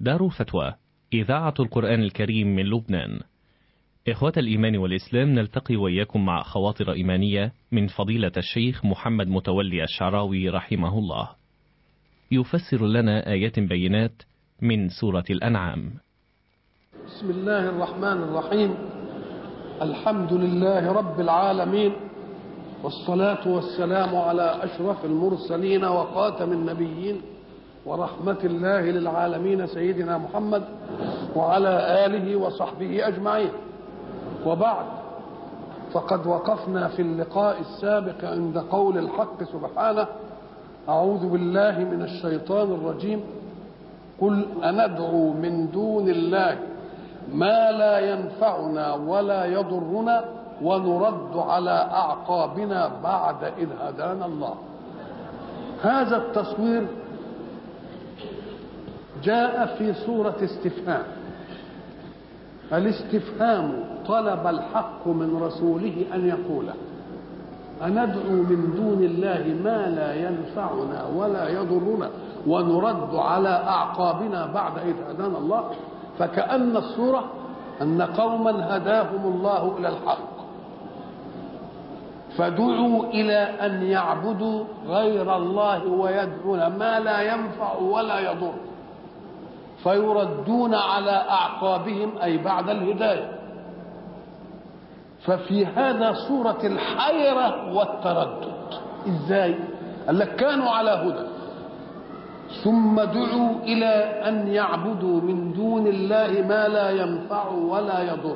دار فتوى إذاعة القرآن الكريم من لبنان إخوة الإيمان والإسلام نلتقي وإياكم مع خواطر إيمانية من فضيلة الشيخ محمد متولي الشعراوي رحمه الله يفسر لنا آيات بينات من سورة الأنعام بسم الله الرحمن الرحيم الحمد لله رب العالمين والصلاة والسلام على أشرف المرسلين وخاتم النبيين ورحمة الله للعالمين سيدنا محمد وعلى آله وصحبه أجمعين وبعد فقد وقفنا في اللقاء السابق عند قول الحق سبحانه أعوذ بالله من الشيطان الرجيم قل أندعو من دون الله ما لا ينفعنا ولا يضرنا ونرد على أعقابنا بعد إذ هدانا الله هذا التصوير جاء في صورة استفهام الاستفهام طلب الحق من رسوله أن يقوله أندعو من دون الله ما لا ينفعنا ولا يضرنا ونرد على أعقابنا بعد إذ هدانا الله فكأن الصورة أن قوما هداهم الله إلى الحق فدعوا إلى أن يعبدوا غير الله ويدعون ما لا ينفع ولا يضر فيردون على أعقابهم أي بعد الهداية ففي هذا صورة الحيرة والتردد إزاي؟ قال لك كانوا على هدى ثم دعوا إلى أن يعبدوا من دون الله ما لا ينفع ولا يضر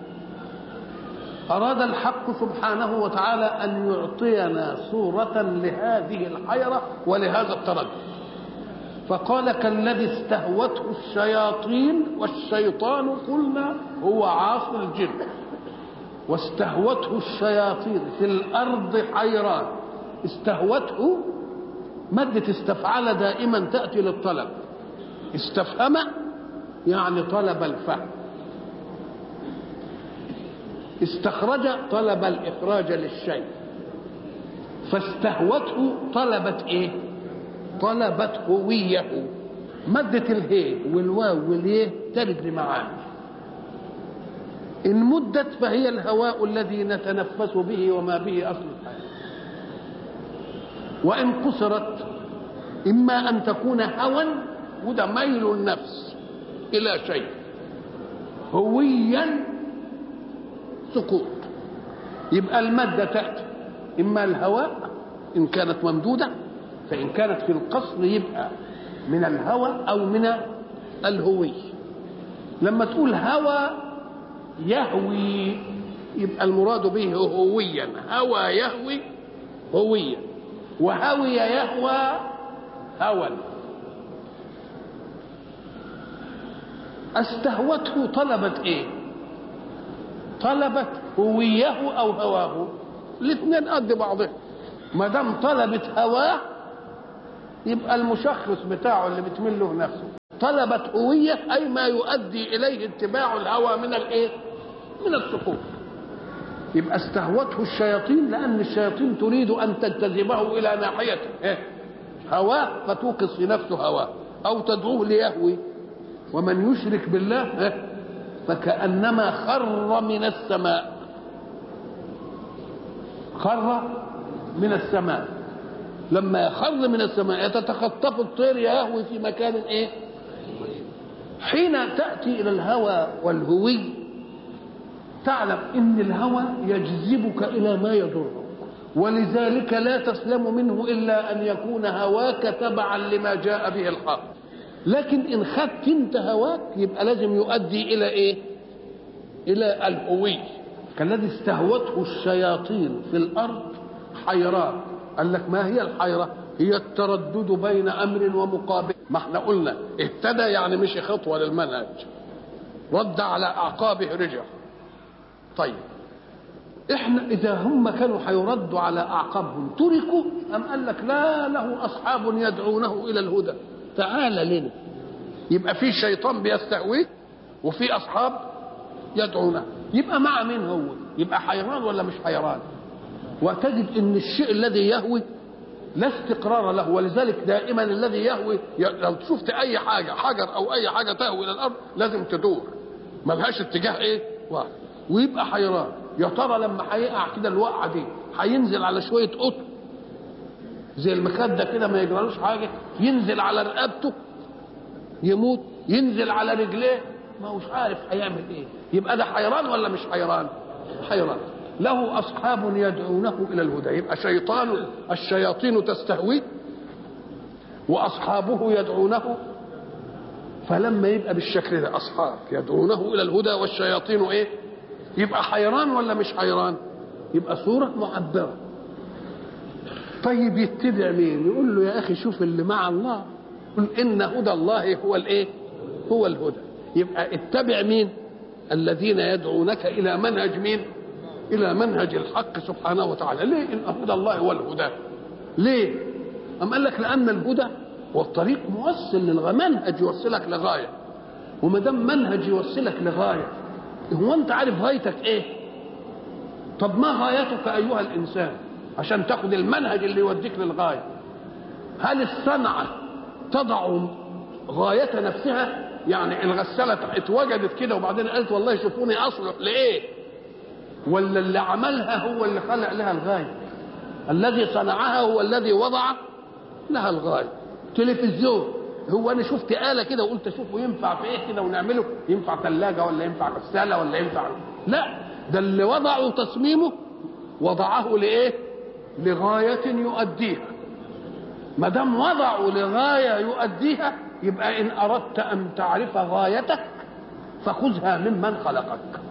أراد الحق سبحانه وتعالى أن يعطينا صورة لهذه الحيرة ولهذا التردد فقال كالذي استهوته الشياطين والشيطان قلنا هو عاصي الجن واستهوته الشياطين في الأرض حيران استهوته مادة استفعل دائما تأتي للطلب استفهم يعني طلب الفهم استخرج طلب الإخراج للشيء فاستهوته طلبت إيه طلبت هويه مادة الهي والواو واليه ترد معاني إن مدت فهي الهواء الذي نتنفس به وما به أصل الحياة وإن قصرت إما أن تكون هوى وده ميل النفس إلى شيء هويا سقوط يبقى المادة تأتي إما الهواء إن كانت ممدودة فإن كانت في القصر يبقى من الهوى أو من الهوي لما تقول هوى يهوي يبقى المراد به هويا هوى يهوي هويا وهوي يهوى هوى استهوته طلبت ايه طلبت هويه او هواه الاثنين قد بعضهم ما دام طلبت هواه يبقى المشخص بتاعه اللي بتميل له نفسه طلبت هويه اي ما يؤدي اليه اتباع الهوى من الايه من السقوط يبقى استهوته الشياطين لان الشياطين تريد ان تجتذبه الى ناحيته إيه؟ هواه فتوقظ في نفسه هواه او تدعوه ليهوي ومن يشرك بالله إيه؟ فكانما خر من السماء خر من السماء لما يخر من السماء يتتخطف الطير يهوي في مكان ايه حين تاتي الى الهوى والهوي تعلم ان الهوى يجذبك الى ما يضرك ولذلك لا تسلم منه الا ان يكون هواك تبعا لما جاء به الحق لكن ان خدت انت هواك يبقى لازم يؤدي الى ايه الى الهوي كالذي استهوته الشياطين في الارض حيران قال لك ما هي الحيره هي التردد بين امر ومقابل ما احنا قلنا اهتدى يعني مشي خطوه للمنهج رد على اعقابه رجع طيب احنا اذا هم كانوا هيردوا على اعقابهم تركوا ام قال لك لا له اصحاب يدعونه الى الهدى تعال لنا يبقى في شيطان بيستهويه وفي اصحاب يدعونه يبقى مع مين هو يبقى حيران ولا مش حيران وتجد ان الشيء الذي يهوي لا استقرار له ولذلك دائما الذي يهوي لو شفت اي حاجه حجر او اي حاجه تهوي الى الارض لازم تدور ملهاش اتجاه ايه واحد ويبقى حيران يا ترى لما هيقع كده الوقعه دي هينزل على شويه قطن زي المخده كده ما يجرالوش حاجه ينزل على رقبته يموت ينزل على رجليه ما هوش عارف هيعمل ايه يبقى ده حيران ولا مش حيران حيران له اصحاب يدعونه الى الهدى يبقى شيطان الشياطين تستهويه واصحابه يدعونه فلما يبقى بالشكل ده اصحاب يدعونه الى الهدى والشياطين ايه يبقى حيران ولا مش حيران يبقى صوره معبره طيب يتبع مين يقول له يا اخي شوف اللي مع الله قل ان هدى الله هو الايه هو الهدى يبقى اتبع مين الذين يدعونك الى منهج مين الى منهج الحق سبحانه وتعالى ليه ان هدى الله هو الهدى ليه أم قال لك لأن الهدى والطريق موصل للمنهج يوصلك لغاية وما دام منهج يوصلك لغاية هو أنت عارف غايتك إيه؟ طب ما غايتك أيها الإنسان عشان تاخد المنهج اللي يوديك للغاية هل الصنعة تضع غاية نفسها يعني الغسالة اتوجدت كده وبعدين قالت والله شوفوني أصلح لإيه ولا اللي عملها هو اللي خلق لها الغاية الذي صنعها هو الذي وضع لها الغاية تلفزيون هو انا شفت آلة كده وقلت اشوفه ينفع في ايه كده ونعمله ينفع ثلاجة ولا ينفع غسالة ولا ينفع لا ده اللي وضعوا تصميمه وضعه لايه لغاية يؤديها ما دام وضعوا لغاية يؤديها يبقى إن أردت أن تعرف غايتك فخذها ممن خلقك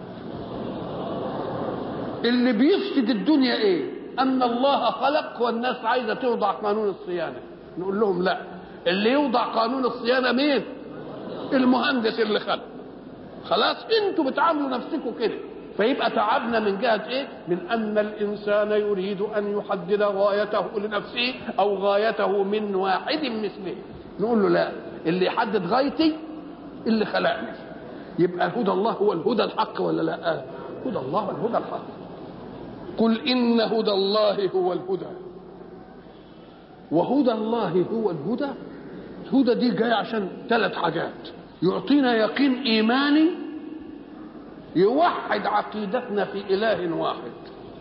اللي بيفسد الدنيا إيه أن الله خلق والناس عايزة توضع قانون الصيانة نقول لهم لا اللي يوضع قانون الصيانة مين المهندس اللي خلق خلاص انتوا بتعاملوا نفسكم كده فيبقى تعبنا من جهة ايه من ان الانسان يريد ان يحدد غايته لنفسه او غايته من واحد مثله نقول له لا اللي يحدد غايتي اللي خلقني يبقى هدى الله هو الهدى الحق ولا لا هدى الله هو الهدى الحق قل ان هدى الله هو الهدى وهدى الله هو الهدى الهدى دي جاي عشان ثلاث حاجات يعطينا يقين ايماني يوحد عقيدتنا في اله واحد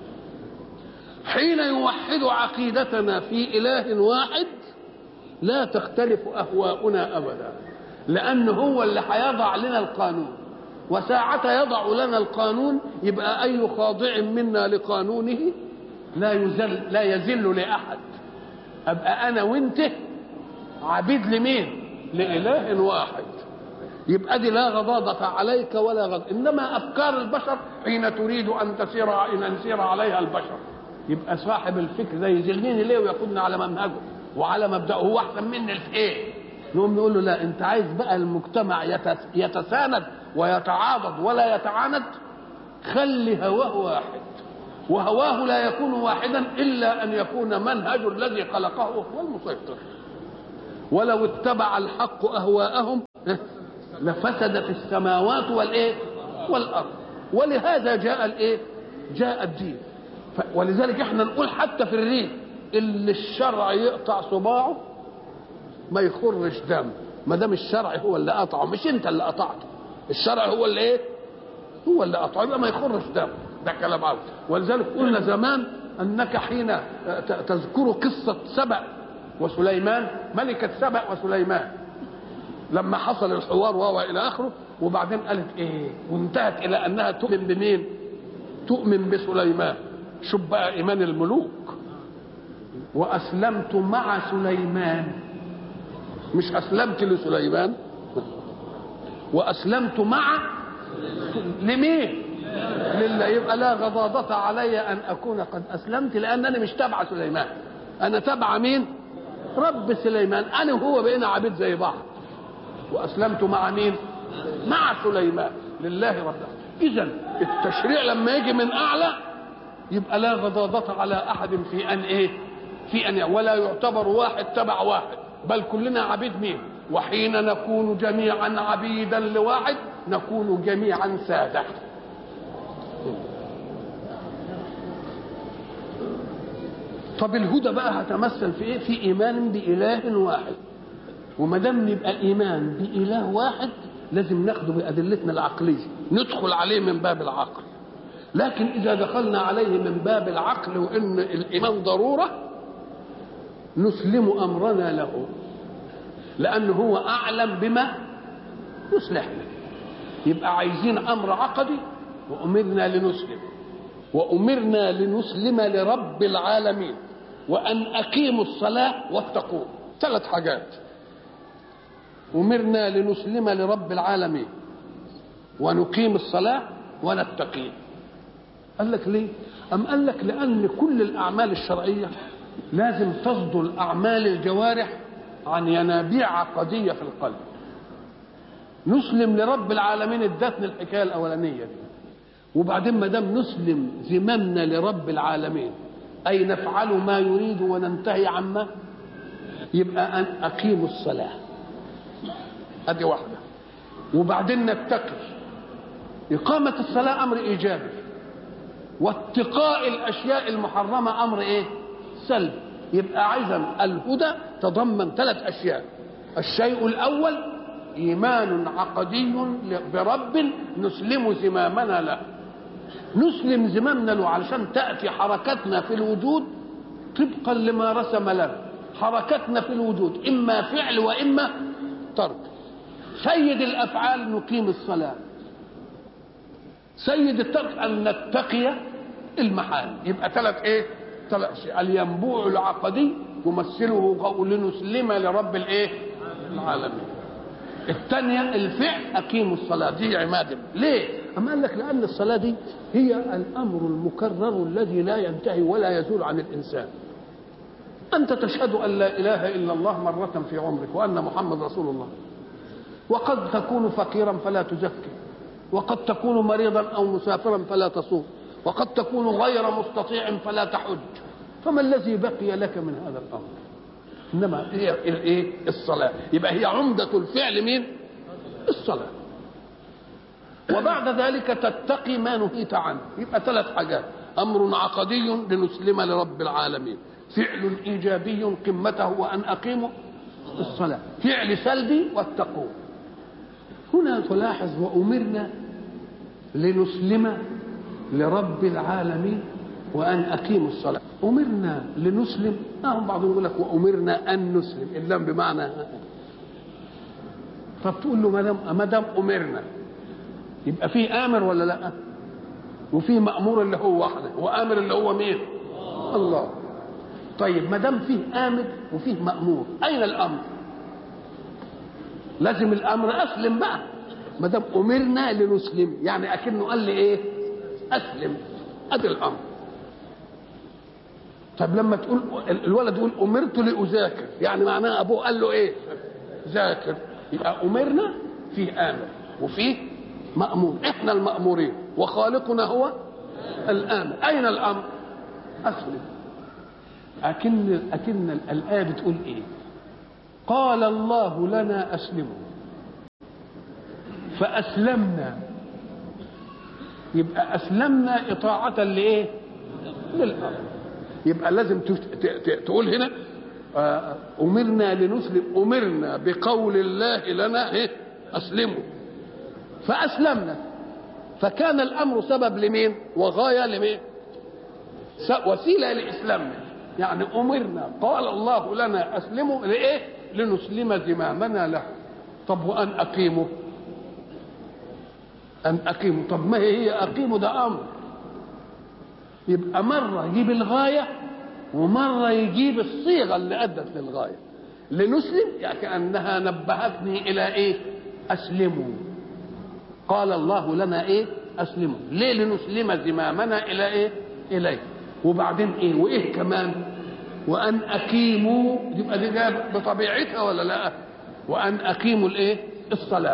حين يوحد عقيدتنا في اله واحد لا تختلف اهواؤنا ابدا لانه هو اللي هيضع لنا القانون وساعة يضع لنا القانون يبقى أي خاضع منا لقانونه لا يزل لا يزل لأحد أبقى أنا وأنت عبيد لمين؟ لإله واحد يبقى دي لا غضاضة عليك ولا غض إنما أفكار البشر حين تريد أن تسير أن يسير عليها البشر يبقى صاحب الفكر ده يزلني ليه وياخدني على منهجه وعلى مبدأه هو أحسن مني في إيه؟ نقوم نقول له لا أنت عايز بقى المجتمع يتساند ويتعاضد ولا يتعاند خلي هواه واحد وهواه لا يكون واحدا إلا أن يكون منهج الذي خلقه هو المسيطر ولو اتبع الحق أهواءهم لفسدت السماوات والايه والارض ولهذا جاء الايه جاء الدين ولذلك احنا نقول حتى في الريف اللي الشرع يقطع صباعه ما يخرش دم ما دام الشرع هو اللي قطعه مش انت اللي قطعته الشرع هو اللي ايه هو اللي قطعه يبقى ما يخرش دم ده كلام عاوز ولذلك قلنا زمان انك حين تذكر قصه سبأ وسليمان ملكه سبأ وسليمان لما حصل الحوار وهو الى اخره وبعدين قالت ايه وانتهت الى انها تؤمن بمين تؤمن بسليمان شوف بقى ايمان الملوك واسلمت مع سليمان مش اسلمت لسليمان واسلمت مع لمين لله يبقى لا غضاضة علي ان اكون قد اسلمت لانني مش تبع سليمان انا تبع مين رب سليمان انا وهو بقينا عبيد زي بعض واسلمت مع مين مع سليمان لله رب اذا التشريع لما يجي من اعلى يبقى لا غضاضة على احد في ان ايه في ان ولا يعتبر واحد تبع واحد بل كلنا عبيد مين وحين نكون جميعا عبيدا لواحد نكون جميعا سادة طب الهدى بقى هتمثل في ايه في ايمان باله واحد وما دام يبقى الايمان باله واحد لازم ناخده بادلتنا العقليه ندخل عليه من باب العقل لكن اذا دخلنا عليه من باب العقل وان الايمان ضروره نسلم امرنا له لانه هو اعلم بما يصلحنا يبقى عايزين امر عقدي وامرنا لنسلم وامرنا لنسلم لرب العالمين وان اقيموا الصلاه واتقوه ثلاث حاجات امرنا لنسلم لرب العالمين ونقيم الصلاه ونتقيه قال لك ليه ام قال لك لان كل الاعمال الشرعيه لازم تصدر اعمال الجوارح عن ينابيع عقديه في القلب نسلم لرب العالمين ادتنا الحكايه الاولانيه دي وبعدين ما دام نسلم زمامنا لرب العالمين اي نفعل ما يريد وننتهي عما يبقى ان اقيموا الصلاه ادي واحده وبعدين نتقي اقامه الصلاه امر ايجابي واتقاء الاشياء المحرمه امر ايه سلبي يبقى عايزا الهدى تضمن ثلاث اشياء الشيء الاول ايمان عقدي برب نسلم زمامنا له نسلم زمامنا له علشان تاتي حركتنا في الوجود طبقا لما رسم لنا حركتنا في الوجود اما فعل واما ترك سيد الافعال نقيم الصلاه سيد الترك ان نتقي المحال يبقى ثلاث ايه ثلاث الينبوع العقدي يمثله قول نسلم لرب الايه العالمين الثانية الفعل أقيموا الصلاة دي عماد ليه؟ أما قال لك لأن الصلاة دي هي الأمر المكرر الذي لا ينتهي ولا يزول عن الإنسان أنت تشهد أن لا إله إلا الله مرة في عمرك وأن محمد رسول الله وقد تكون فقيرا فلا تزكي وقد تكون مريضا أو مسافرا فلا تصوم وقد تكون غير مستطيع فلا تحج فما الذي بقي لك من هذا الأمر انما هي الايه الصلاه يبقى هي عمده الفعل مين الصلاه وبعد ذلك تتقي ما نهيت عنه يبقى ثلاث حاجات امر عقدي لنسلم لرب العالمين فعل ايجابي قمته وان اقيموا الصلاه فعل سلبي واتقوه هنا تلاحظ وامرنا لنسلم لرب العالمين وان اقيموا الصلاه امرنا لنسلم اهم بعضهم يقول لك وامرنا ان نسلم اللام بمعنى طب تقول له ما دام ما دام امرنا يبقى فيه امر ولا لا وفيه مامور اللي هو واحده وامر اللي هو مين الله طيب ما دام فيه امر وفيه مامور اين الامر لازم الامر اسلم بقى ما دام امرنا لنسلم يعني اكنه قال لي ايه اسلم ادي الامر طب لما تقول الولد يقول امرت لاذاكر يعني معناها ابوه قال له ايه ذاكر يبقى امرنا فيه امر وفيه مامور احنا المامورين وخالقنا هو الامر اين الامر اسلم اكن اكن الايه بتقول ايه قال الله لنا اسلموا فاسلمنا يبقى اسلمنا اطاعه لايه للامر يبقى لازم تقول هنا امرنا لنسلم امرنا بقول الله لنا ايه اسلموا فاسلمنا فكان الامر سبب لمين وغايه لمين وسيله لاسلامنا يعني امرنا قال الله لنا اسلموا لايه لنسلم زمامنا له طب وان اقيموا ان اقيموا طب ما هي اقيموا ده امر يبقى مرة يجيب الغاية ومرة يجيب الصيغة اللي أدت للغاية لنسلم يعني كأنها نبهتني إلى إيه أسلموا قال الله لنا إيه أسلموا ليه لنسلم زمامنا إلى إيه إليه وبعدين إيه وإيه كمان وأن أقيموا يبقى دي جايه بطبيعتها ولا لا وأن أقيموا الإيه الصلاة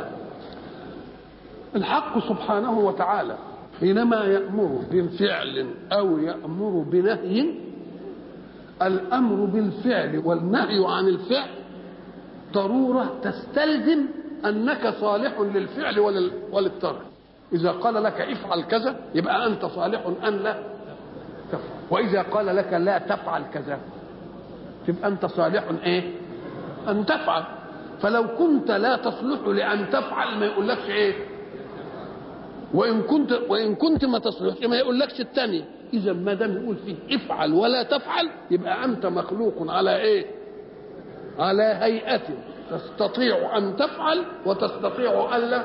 الحق سبحانه وتعالى حينما يأمر بفعل أو يأمر بنهي الأمر بالفعل والنهي عن الفعل ضرورة تستلزم أنك صالح للفعل وللترك إذا قال لك افعل كذا يبقى أنت صالح أن لا تفعل واذا قال لك لا تفعل كذا تبقى انت صالح ايه ان تفعل فلو كنت لا تصلح لان تفعل ما يقولكش ايه وان كنت وان كنت ما تصلحش ما يقولكش الثاني اذا ما دام يقول فيه افعل ولا تفعل يبقى انت مخلوق على ايه على هيئه تستطيع ان تفعل وتستطيع الا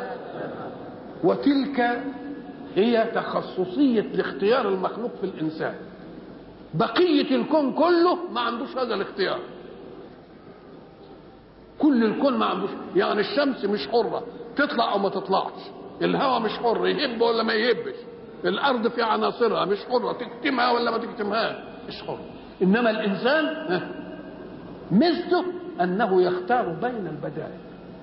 وتلك هي تخصصيه الاختيار المخلوق في الانسان بقيه الكون كله ما عندوش هذا الاختيار كل الكون ما عندوش يعني الشمس مش حره تطلع او ما تطلعش الهواء مش حر يهب ولا ما يهبش الارض في عناصرها مش حره تكتمها ولا ما تكتمهاش مش حر انما الانسان ميزته انه يختار بين البدائل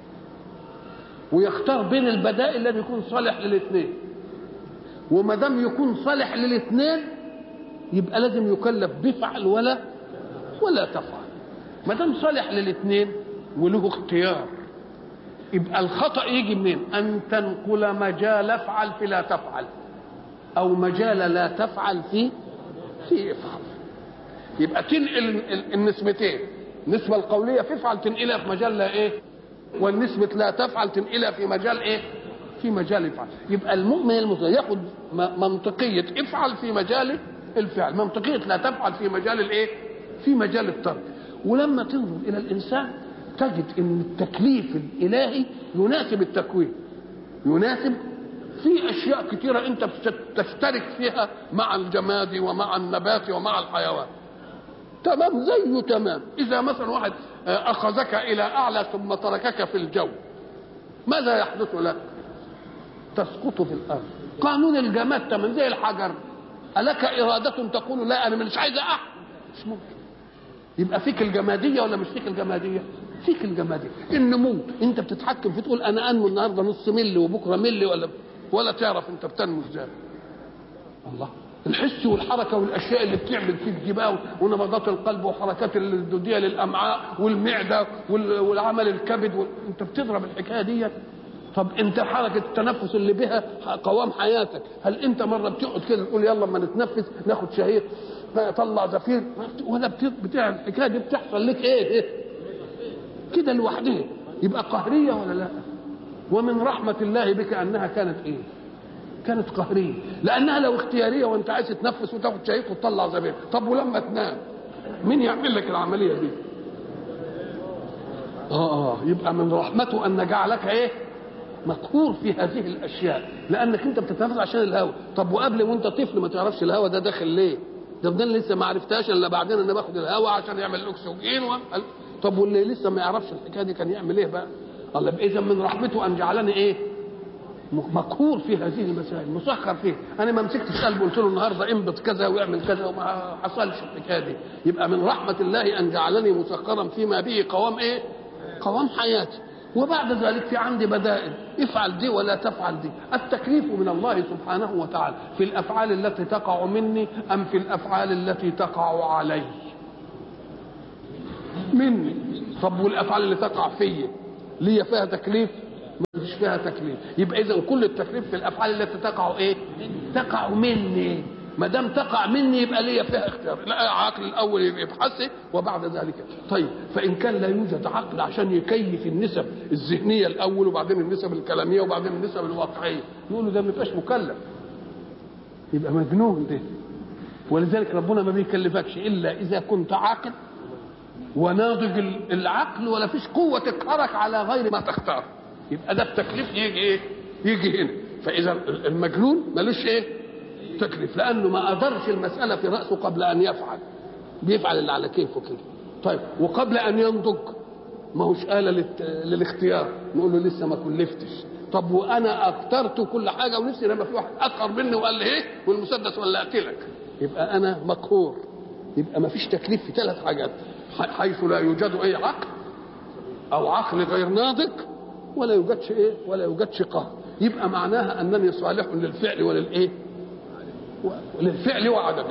ويختار بين البدائل الذي يكون صالح للاثنين وما دام يكون صالح للاثنين يبقى لازم يكلف بفعل ولا ولا تفعل ما دام صالح للاثنين وله اختيار يبقى الخطا يجي منين ان تنقل مجال افعل في لا تفعل او مجال لا تفعل في في افعل يبقى تنقل النسبتين النسبة القولية في افعل تنقلها في مجال لا ايه والنسبة لا تفعل تنقلها في مجال ايه في مجال افعل يبقى المؤمن المسلم ياخد منطقية افعل في مجال الفعل منطقية لا تفعل في مجال الايه في مجال الترك ولما تنظر الى الانسان تجد ان التكليف الالهي يناسب التكوين يناسب في اشياء كثيره انت تشترك فيها مع الجماد ومع النبات ومع الحيوان تمام زيه تمام اذا مثلا واحد اخذك الى اعلى ثم تركك في الجو ماذا يحدث لك تسقط في الارض قانون الجماد تمام زي الحجر الك اراده تقول لا انا مش عايز احد مش ممكن يبقى فيك الجماديه ولا مش فيك الجماديه فيك الجماديه النمو انت بتتحكم في تقول انا انمو النهارده نص ملي وبكره ملي ولا ولا تعرف انت بتنمو ازاي الله الحس والحركه والاشياء اللي بتعمل فيك دي بقى ونبضات القلب وحركات الدوديه للامعاء والمعده والعمل الكبد وال... انت بتضرب الحكايه دي طب انت حركه التنفس اللي بها قوام حياتك هل انت مره بتقعد كده تقول يلا ما نتنفس ناخد شهيق طلع زفير ولا بتاع الحكايه دي بتحصل لك ايه, إيه؟ كده لوحدها يبقى قهريه ولا لا ومن رحمه الله بك انها كانت ايه كانت قهريه لانها لو اختياريه وانت عايز تتنفس وتاخد شهيق وتطلع زبير طب ولما تنام مين يعمل لك العمليه دي اه اه يبقى من رحمته ان جعلك ايه مقهور في هذه الاشياء لانك انت بتتنفس عشان الهواء طب وقبل وانت طفل ما تعرفش الهواء ده داخل ليه ده بدل لسه ما عرفتهاش الا بعدين انا باخد الهواء عشان يعمل الاكسجين و... طب واللي لسه ما يعرفش الحكايه دي كان يعمل ايه بقى الله اذا من رحمته ان جعلني ايه مقهور في هذه المسائل مسخر فيه انا ما مسكتش قلبه قلت له النهارده انبط كذا واعمل كذا وما حصلش الحكايه دي يبقى من رحمه الله ان جعلني مسخرا فيما به قوام ايه قوام حياتي وبعد ذلك في عندي بدائل افعل دي ولا تفعل دي التكليف من الله سبحانه وتعالى في الافعال التي تقع مني ام في الافعال التي تقع علي مني طب والافعال اللي تقع فيا ليا فيها تكليف ما فيش فيها تكليف يبقى اذا كل التكليف في الافعال التي تقع ايه تقع مني ما دام تقع مني يبقى ليا فيها اختيار لا عقل الاول يبحث وبعد ذلك طيب فان كان لا يوجد عقل عشان يكيف النسب الذهنيه الاول وبعدين النسب الكلاميه وبعدين النسب الواقعيه نقول له ده ما يبقاش مكلف يبقى مجنون ده ولذلك ربنا ما بيكلفكش الا اذا كنت عاقل وناضج العقل ولا فيش قوه تقهرك على غير ما تختار يبقى ده التكليف يجي ايه يجي هنا فاذا المجنون ملوش ايه تكليف لانه ما ادرش المساله في راسه قبل ان يفعل بيفعل اللي على كيفه كده طيب وقبل ان ينضج ما هوش آلة للت... للاختيار نقول له لسه ما كلفتش طب وانا اخترت كل حاجه ونفسي لما في واحد اخر مني وقال لي ايه والمسدس ولا اقتلك يبقى انا مقهور يبقى ما فيش تكليف في ثلاث حاجات حيث لا يوجد اي عقل او عقل غير ناضج ولا يوجدش ايه ولا يوجدش قهر يبقى معناها انني صالح للفعل وللايه للفعل وعدمه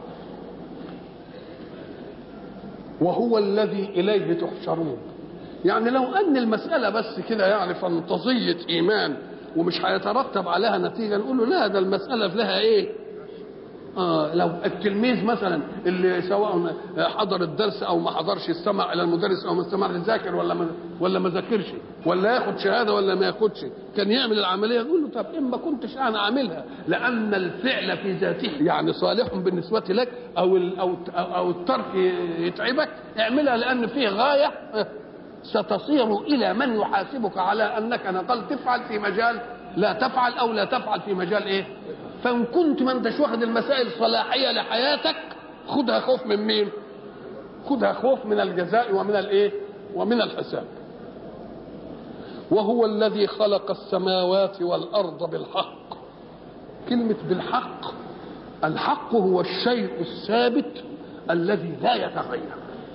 وهو الذي اليه تحشرون يعني لو ان المساله بس كده يعني فانتظيه ايمان ومش هيترتب عليها نتيجه نقول له لا ده المساله لها ايه آه لو التلميذ مثلا اللي سواء حضر الدرس او ما حضرش استمع الى المدرس او ما استمعش ذاكر ولا ما ولا ما ذاكرش ولا ياخد شهاده ولا ما ياخدش كان يعمل العمليه يقول له طب ان ما كنتش انا اعملها لان الفعل في ذاته يعني صالح بالنسبه لك او ال او او الترك يتعبك اعملها لان فيه غايه ستصير الى من يحاسبك على انك نقلت تفعل في مجال لا تفعل او لا تفعل في مجال ايه فان كنت ما انتش واخد المسائل صلاحيه لحياتك خدها خوف من مين خدها خوف من الجزاء ومن الايه ومن الحساب وهو الذي خلق السماوات والارض بالحق كلمه بالحق الحق هو الشيء الثابت الذي لا يتغير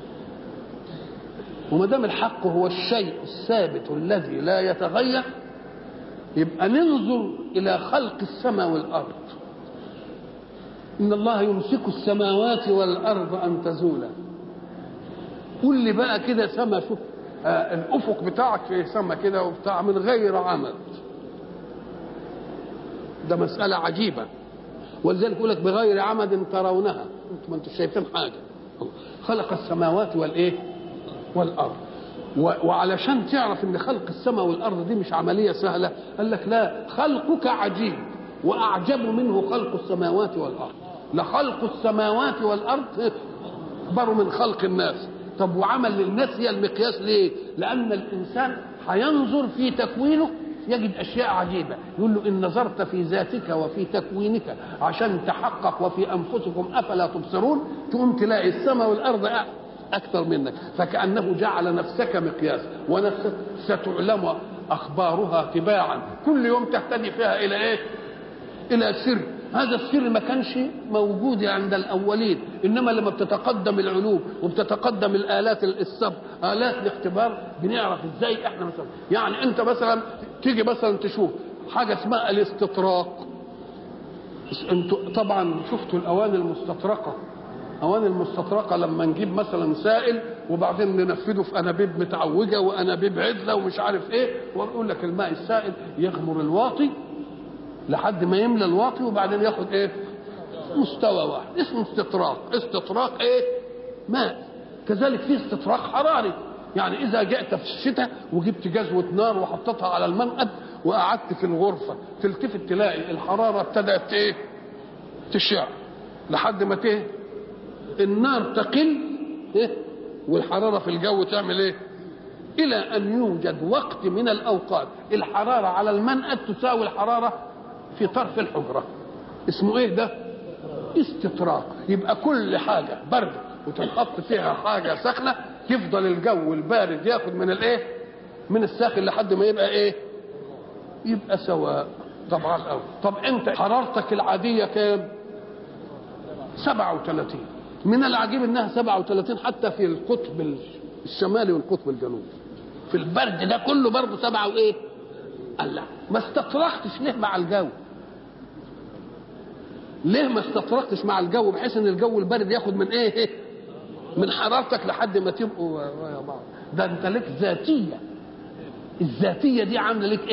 وما دام الحق هو الشيء الثابت الذي لا يتغير يبقى ننظر الى خلق السماء والارض ان الله يمسك السماوات والارض ان تزولا قول لي بقى كده سما شوف آه الافق بتاعك في سما كده وبتاع من غير عمد ده مسألة عجيبة ولذلك يقول لك بغير عمد ترونها انتم ما انتم شايفين حاجة خلق السماوات والايه والارض وعلشان تعرف ان خلق السماء والارض دي مش عمليه سهله قال لك لا خلقك عجيب واعجب منه خلق السماوات والارض لخلق السماوات والارض اكبر من خلق الناس طب وعمل للناس هي المقياس ليه لان الانسان هينظر في تكوينه يجد اشياء عجيبه يقول له ان نظرت في ذاتك وفي تكوينك عشان تحقق وفي انفسكم افلا تبصرون تقوم تلاقي السماء والارض اكثر منك فكانه جعل نفسك مقياس ونفسك ستعلم اخبارها تباعا كل يوم تهتدي فيها الى ايه الى سر هذا السر ما كانش موجود عند الاولين انما لما بتتقدم العلوم وبتتقدم الالات السب الات الاختبار بنعرف ازاي احنا مثلا يعني انت مثلا تيجي مثلا تشوف حاجه اسمها الاستطراق انتوا طبعا شفتوا الاواني المستطرقه اواني المستطرقه لما نجيب مثلا سائل وبعدين ننفذه في انابيب متعوجه وانابيب عدله ومش عارف ايه ونقول لك الماء السائل يغمر الواطي لحد ما يملى الواطي وبعدين ياخد ايه مستوى واحد اسمه استطراق استطراق ايه ماء كذلك في استطراق حراري يعني اذا جئت في الشتاء وجبت جزوه نار وحطيتها على المنقد وقعدت في الغرفه تلتفت تلاقي الحراره ابتدات ايه تشع لحد ما ته النار تقل إيه؟ والحراره في الجو تعمل ايه الى ان يوجد وقت من الاوقات الحراره على المنقد تساوي الحراره في طرف الحجره اسمه ايه ده استطراق يبقى كل حاجه برد وتنحط فيها حاجه سخنه يفضل الجو البارد ياخد من الايه من الساخن لحد ما يبقى ايه يبقى سواء طبعا الأول طب انت حرارتك العاديه كام 37 من العجيب انها 37 حتى في القطب الشمالي والقطب الجنوبي في البرد ده كله برضه سبعة وايه قال لا ما استطرقتش ليه مع الجو ليه ما استطرقتش مع الجو بحيث ان الجو البارد ياخد من ايه من حرارتك لحد ما تبقوا ويا بعض ده انت لك ذاتيه الذاتيه دي عامله لك